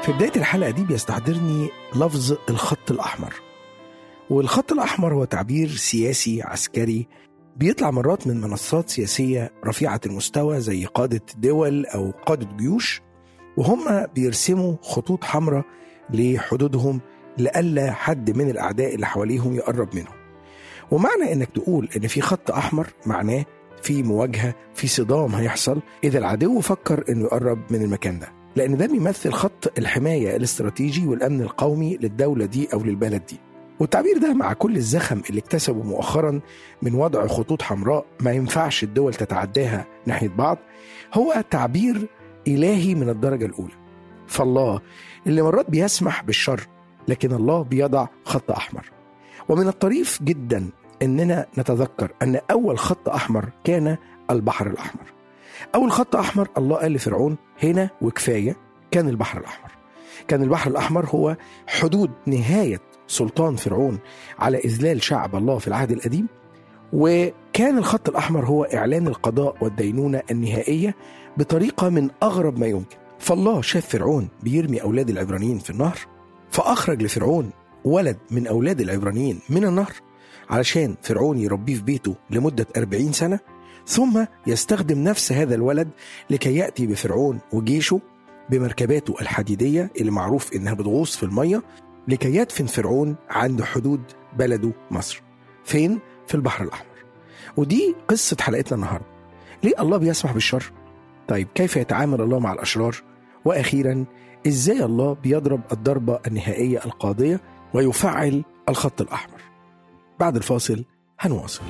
في بداية الحلقة دي بيستحضرني لفظ الخط الأحمر والخط الأحمر هو تعبير سياسي عسكري بيطلع مرات من منصات سياسية رفيعة المستوى زي قادة دول أو قادة جيوش وهم بيرسموا خطوط حمراء لحدودهم لألا حد من الأعداء اللي حواليهم يقرب منهم ومعنى إنك تقول إن في خط أحمر معناه في مواجهة في صدام هيحصل إذا العدو فكر إنه يقرب من المكان ده لأن ده بيمثل خط الحماية الاستراتيجي والأمن القومي للدولة دي أو للبلد دي والتعبير ده مع كل الزخم اللي اكتسبه مؤخرا من وضع خطوط حمراء ما ينفعش الدول تتعداها ناحية بعض هو تعبير إلهي من الدرجة الأولى فالله اللي مرات بيسمح بالشر لكن الله بيضع خط أحمر ومن الطريف جدا أننا نتذكر أن أول خط أحمر كان البحر الأحمر أول خط أحمر الله قال لفرعون هنا وكفاية كان البحر الأحمر كان البحر الأحمر هو حدود نهاية سلطان فرعون على إذلال شعب الله في العهد القديم وكان الخط الأحمر هو إعلان القضاء والدينونة النهائية بطريقة من أغرب ما يمكن فالله شاف فرعون بيرمي أولاد العبرانيين في النهر فأخرج لفرعون ولد من أولاد العبرانيين من النهر علشان فرعون يربيه في بيته لمدة 40 سنة ثم يستخدم نفس هذا الولد لكي يأتي بفرعون وجيشه بمركباته الحديدية اللي معروف إنها بتغوص في المية لكي يدفن فرعون عند حدود بلده مصر فين؟ في البحر الأحمر ودي قصة حلقتنا النهاردة ليه الله بيسمح بالشر؟ طيب كيف يتعامل الله مع الأشرار؟ وأخيرا إزاي الله بيضرب الضربة النهائية القاضية ويفعل الخط الأحمر بعد الفاصل هنواصل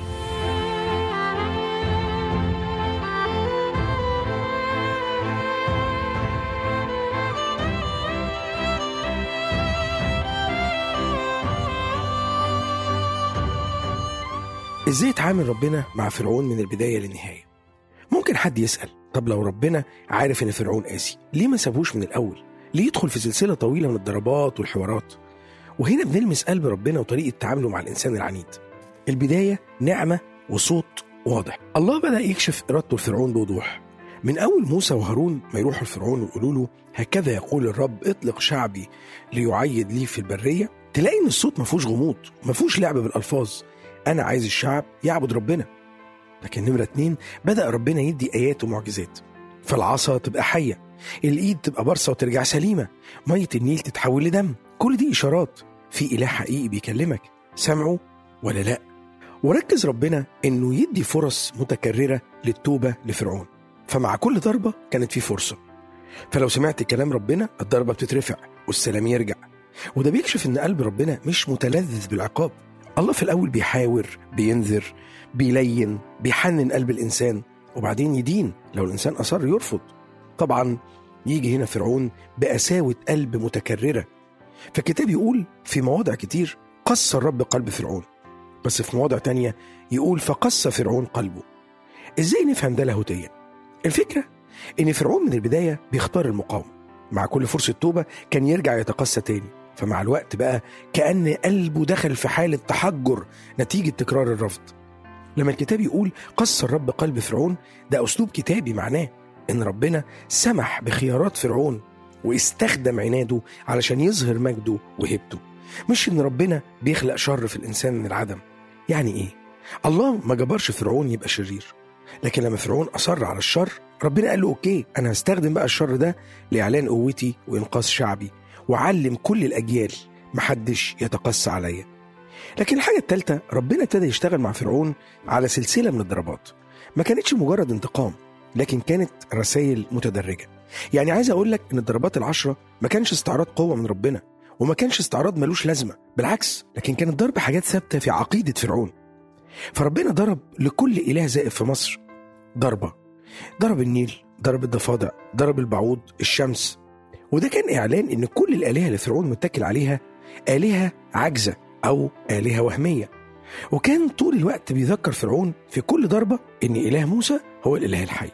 ازاي يتعامل ربنا مع فرعون من البدايه للنهايه ممكن حد يسال طب لو ربنا عارف ان فرعون قاسي ليه ما سابوش من الاول ليه يدخل في سلسله طويله من الضربات والحوارات وهنا بنلمس قلب ربنا وطريقه تعامله مع الانسان العنيد البدايه نعمه وصوت واضح الله بدا يكشف ارادته لفرعون بوضوح من اول موسى وهارون ما يروحوا لفرعون ويقولوا له هكذا يقول الرب اطلق شعبي ليعيد لي في البريه تلاقي ان الصوت ما فيهوش غموض ما فيهوش لعب بالالفاظ أنا عايز الشعب يعبد ربنا لكن نمرة اتنين بدأ ربنا يدي آيات ومعجزات فالعصا تبقى حية الإيد تبقى برصة وترجع سليمة مية النيل تتحول لدم كل دي إشارات في إله حقيقي بيكلمك سمعه ولا لأ وركز ربنا إنه يدي فرص متكررة للتوبة لفرعون فمع كل ضربة كانت في فرصة فلو سمعت كلام ربنا الضربة بتترفع والسلام يرجع وده بيكشف إن قلب ربنا مش متلذذ بالعقاب الله في الأول بيحاور بينذر بيلين بيحنن قلب الإنسان وبعدين يدين لو الإنسان أصر يرفض طبعا يجي هنا فرعون بقساوة قلب متكررة فالكتاب يقول في مواضع كتير قص الرب قلب فرعون بس في مواضع تانية يقول فقص فرعون قلبه ازاي نفهم ده لاهوتيا الفكرة ان فرعون من البداية بيختار المقاومة مع كل فرصة توبة كان يرجع يتقسى تاني فمع الوقت بقى كأن قلبه دخل في حالة تحجر نتيجة تكرار الرفض لما الكتاب يقول قص الرب قلب فرعون ده أسلوب كتابي معناه إن ربنا سمح بخيارات فرعون واستخدم عناده علشان يظهر مجده وهبته مش إن ربنا بيخلق شر في الإنسان من العدم يعني إيه؟ الله ما جبرش فرعون يبقى شرير لكن لما فرعون أصر على الشر ربنا قال له أوكي أنا هستخدم بقى الشر ده لإعلان قوتي وإنقاذ شعبي وعلم كل الأجيال محدش يتقصى عليا لكن الحاجة التالتة ربنا ابتدى يشتغل مع فرعون على سلسلة من الضربات ما كانتش مجرد انتقام لكن كانت رسائل متدرجة يعني عايز أقول لك إن الضربات العشرة ما كانش استعراض قوة من ربنا وما كانش استعراض ملوش لازمة بالعكس لكن كانت ضرب حاجات ثابتة في عقيدة فرعون فربنا ضرب لكل إله زائف في مصر ضربة ضرب النيل ضرب الضفادع ضرب البعوض الشمس وده كان إعلان إن كل الآلهة اللي فرعون متكل عليها آلهة عاجزة أو آلهة وهمية وكان طول الوقت بيذكر فرعون في كل ضربة إن إله موسى هو الإله الحي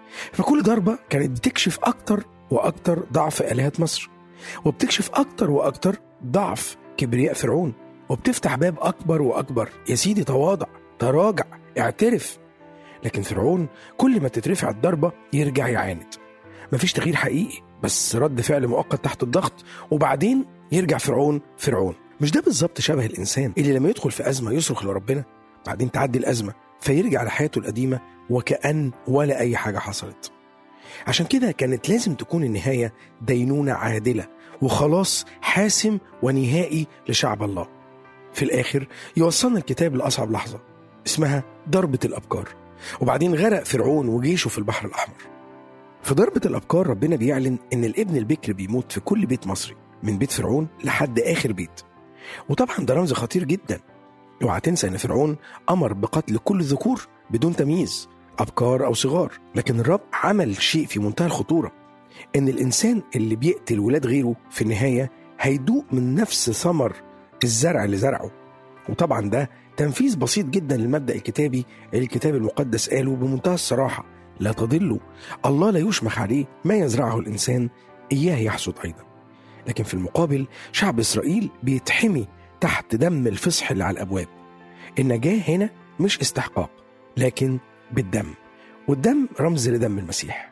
فكل ضربة كانت بتكشف أكتر وأكتر ضعف آلهة مصر وبتكشف أكتر وأكتر ضعف كبرياء فرعون وبتفتح باب أكبر وأكبر يا سيدي تواضع تراجع اعترف لكن فرعون كل ما تترفع الضربة يرجع يعاند مفيش تغيير حقيقي بس رد فعل مؤقت تحت الضغط وبعدين يرجع فرعون فرعون مش ده بالظبط شبه الانسان اللي لما يدخل في ازمه يصرخ لربنا بعدين تعدي الازمه فيرجع لحياته القديمه وكأن ولا اي حاجه حصلت عشان كده كانت لازم تكون النهايه دينونه عادله وخلاص حاسم ونهائي لشعب الله في الاخر يوصلنا الكتاب لاصعب لحظه اسمها ضربه الابكار وبعدين غرق فرعون وجيشه في البحر الاحمر في ضربة الأبكار ربنا بيعلن إن الابن البكر بيموت في كل بيت مصري من بيت فرعون لحد آخر بيت وطبعا ده رمز خطير جدا اوعى تنسى إن فرعون أمر بقتل كل الذكور بدون تمييز أبكار أو صغار لكن الرب عمل شيء في منتهى الخطورة إن الإنسان اللي بيقتل ولاد غيره في النهاية هيدوق من نفس ثمر الزرع اللي زرعه وطبعا ده تنفيذ بسيط جدا للمبدأ الكتابي اللي الكتاب المقدس قاله بمنتهى الصراحة لا تضلوا الله لا يشمخ عليه ما يزرعه الإنسان إياه يحصد أيضا لكن في المقابل شعب إسرائيل بيتحمي تحت دم الفصح اللي على الأبواب النجاة هنا مش استحقاق لكن بالدم والدم رمز لدم المسيح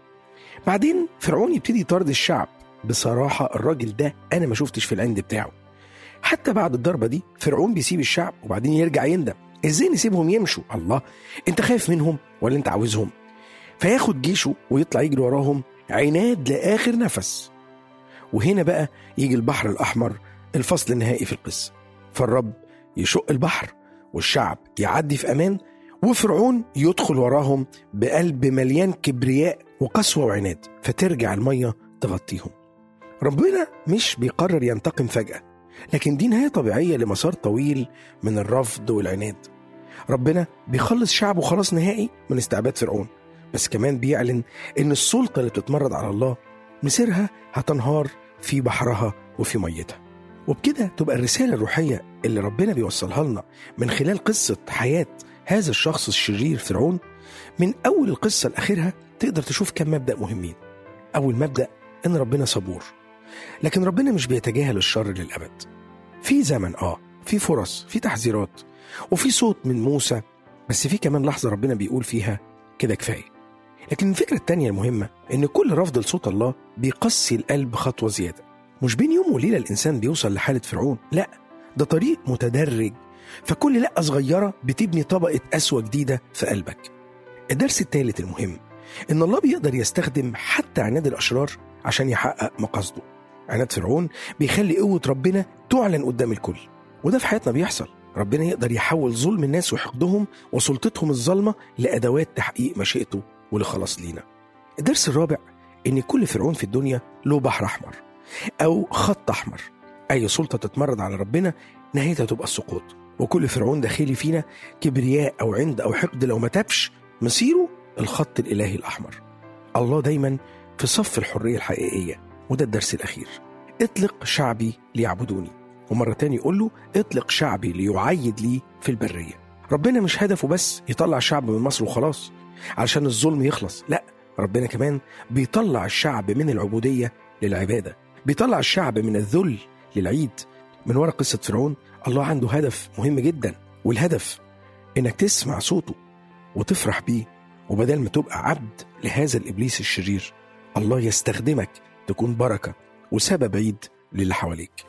بعدين فرعون يبتدي يطارد الشعب بصراحة الراجل ده أنا ما شفتش في العند بتاعه حتى بعد الضربة دي فرعون بيسيب الشعب وبعدين يرجع يندم ازاي نسيبهم يمشوا الله انت خايف منهم ولا انت عاوزهم فياخد جيشه ويطلع يجري وراهم عناد لاخر نفس وهنا بقى يجي البحر الاحمر الفصل النهائي في القصه فالرب يشق البحر والشعب يعدي في امان وفرعون يدخل وراهم بقلب مليان كبرياء وقسوه وعناد فترجع الميه تغطيهم ربنا مش بيقرر ينتقم فجاه لكن دي نهايه طبيعيه لمسار طويل من الرفض والعناد ربنا بيخلص شعبه خلاص نهائي من استعباد فرعون بس كمان بيعلن ان السلطه اللي بتتمرد على الله مسيرها هتنهار في بحرها وفي ميتها وبكده تبقى الرساله الروحيه اللي ربنا بيوصلها لنا من خلال قصه حياه هذا الشخص الشرير فرعون من اول القصه لاخرها تقدر تشوف كم مبدا مهمين اول مبدا ان ربنا صبور لكن ربنا مش بيتجاهل الشر للابد في زمن اه في فرص في تحذيرات وفي صوت من موسى بس في كمان لحظه ربنا بيقول فيها كده كفايه لكن الفكرة التانية المهمة إن كل رفض لصوت الله بيقسي القلب خطوة زيادة مش بين يوم وليلة الإنسان بيوصل لحالة فرعون لا ده طريق متدرج فكل لقة صغيرة بتبني طبقة قسوة جديدة في قلبك الدرس الثالث المهم إن الله بيقدر يستخدم حتى عناد الأشرار عشان يحقق مقاصده عناد فرعون بيخلي قوة ربنا تعلن قدام الكل وده في حياتنا بيحصل ربنا يقدر يحول ظلم الناس وحقدهم وسلطتهم الظالمة لأدوات تحقيق مشيئته ولخلاص لينا الدرس الرابع ان كل فرعون في الدنيا له بحر احمر او خط احمر اي سلطه تتمرد على ربنا نهايتها تبقى السقوط وكل فرعون داخلي فينا كبرياء او عند او حقد لو ما تابش مصيره الخط الالهي الاحمر الله دايما في صف الحريه الحقيقيه وده الدرس الاخير اطلق شعبي ليعبدوني ومره تاني يقول له اطلق شعبي ليعيد لي في البريه ربنا مش هدفه بس يطلع شعب من مصر وخلاص علشان الظلم يخلص لا ربنا كمان بيطلع الشعب من العبودية للعبادة بيطلع الشعب من الذل للعيد من ورا قصة فرعون الله عنده هدف مهم جدا والهدف انك تسمع صوته وتفرح بيه وبدل ما تبقى عبد لهذا الابليس الشرير الله يستخدمك تكون بركة وسبب عيد للي حواليك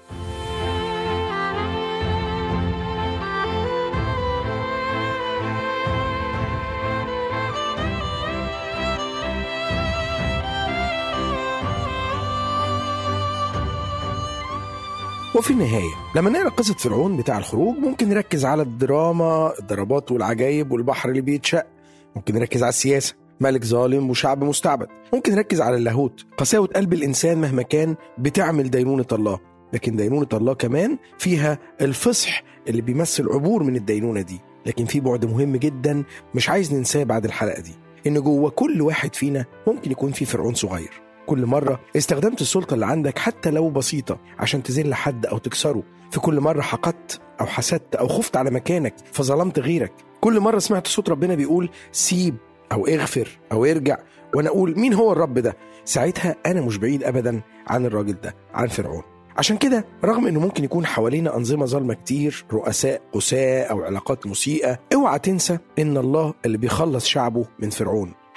وفي النهاية لما نقرأ قصة فرعون بتاع الخروج ممكن نركز على الدراما الضربات والعجائب والبحر اللي بيتشق ممكن نركز على السياسة ملك ظالم وشعب مستعبد ممكن نركز على اللاهوت قساوة قلب الإنسان مهما كان بتعمل دينونة الله لكن دينونة الله كمان فيها الفصح اللي بيمثل عبور من الدينونة دي لكن في بعد مهم جدا مش عايز ننساه بعد الحلقة دي إن جوه كل واحد فينا ممكن يكون في فرعون صغير كل مرة استخدمت السلطة اللي عندك حتى لو بسيطة عشان تذل حد أو تكسره في كل مرة حقدت أو حسدت أو خفت على مكانك فظلمت غيرك كل مرة سمعت صوت ربنا بيقول سيب أو اغفر أو ارجع وأنا أقول مين هو الرب ده ساعتها أنا مش بعيد أبدا عن الراجل ده عن فرعون عشان كده رغم انه ممكن يكون حوالينا انظمه ظالمه كتير رؤساء قساة او علاقات مسيئه اوعى تنسى ان الله اللي بيخلص شعبه من فرعون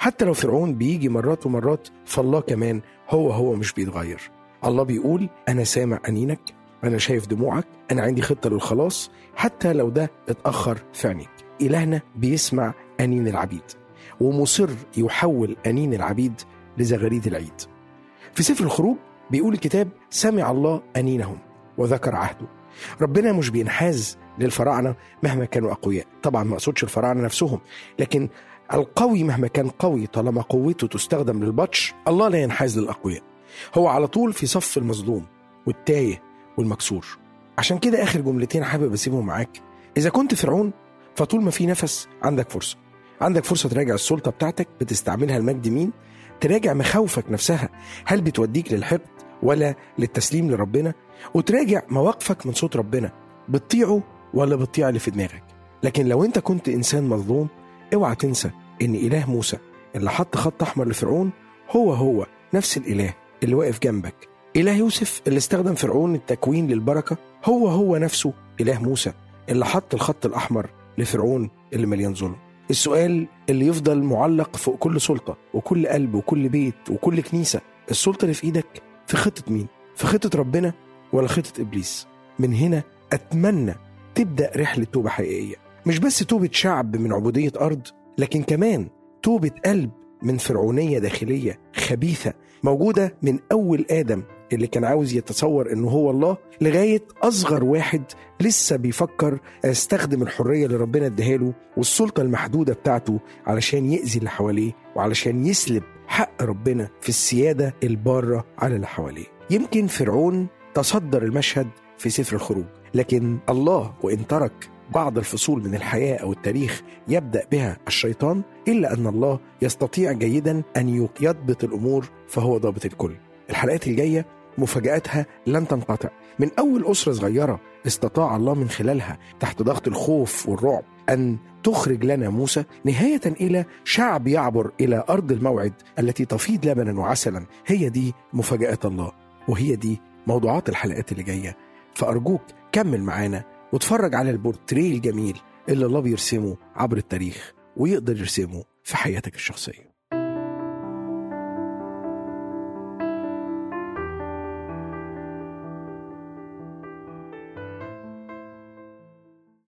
حتى لو فرعون بيجي مرات ومرات فالله كمان هو هو مش بيتغير الله بيقول أنا سامع أنينك أنا شايف دموعك أنا عندي خطة للخلاص حتى لو ده اتأخر في عينيك إلهنا بيسمع أنين العبيد ومصر يحول أنين العبيد لزغاريد العيد في سفر الخروج بيقول الكتاب سمع الله أنينهم وذكر عهده ربنا مش بينحاز للفراعنة مهما كانوا أقوياء طبعا ما أقصدش الفراعنة نفسهم لكن القوي مهما كان قوي طالما قوته تستخدم للبطش الله لا ينحاز للأقوياء هو على طول في صف المظلوم والتايه والمكسور عشان كده آخر جملتين حابب أسيبهم معاك إذا كنت فرعون فطول ما في نفس عندك فرصة عندك فرصة تراجع السلطة بتاعتك بتستعملها لمجد مين تراجع مخاوفك نفسها هل بتوديك للحقد ولا للتسليم لربنا وتراجع مواقفك من صوت ربنا بتطيعه ولا بتطيع اللي في دماغك لكن لو انت كنت انسان مظلوم اوعى تنسى ان اله موسى اللي حط خط احمر لفرعون هو هو نفس الاله اللي واقف جنبك اله يوسف اللي استخدم فرعون التكوين للبركه هو هو نفسه اله موسى اللي حط الخط الاحمر لفرعون اللي مليان ظلم السؤال اللي يفضل معلق فوق كل سلطه وكل قلب وكل بيت وكل كنيسه السلطه اللي في ايدك في خطه مين في خطه ربنا ولا خطه ابليس من هنا اتمنى تبدا رحله توبه حقيقيه مش بس توبه شعب من عبوديه ارض لكن كمان توبه قلب من فرعونيه داخليه خبيثه موجوده من اول ادم اللي كان عاوز يتصور انه هو الله لغايه اصغر واحد لسه بيفكر استخدم الحريه اللي ربنا اداها له والسلطه المحدوده بتاعته علشان يأذي اللي حواليه وعلشان يسلب حق ربنا في السياده الباره على اللي حواليه. يمكن فرعون تصدر المشهد في سفر الخروج، لكن الله وان ترك بعض الفصول من الحياه او التاريخ يبدا بها الشيطان الا ان الله يستطيع جيدا ان يضبط الامور فهو ضابط الكل. الحلقات الجايه مفاجاتها لن تنقطع من اول اسره صغيره استطاع الله من خلالها تحت ضغط الخوف والرعب ان تخرج لنا موسى نهايه الى شعب يعبر الى ارض الموعد التي تفيض لبنا وعسلا هي دي مفاجات الله وهي دي موضوعات الحلقات اللي جايه فارجوك كمل معانا واتفرج على البورتريه الجميل اللي الله بيرسمه عبر التاريخ ويقدر يرسمه في حياتك الشخصيه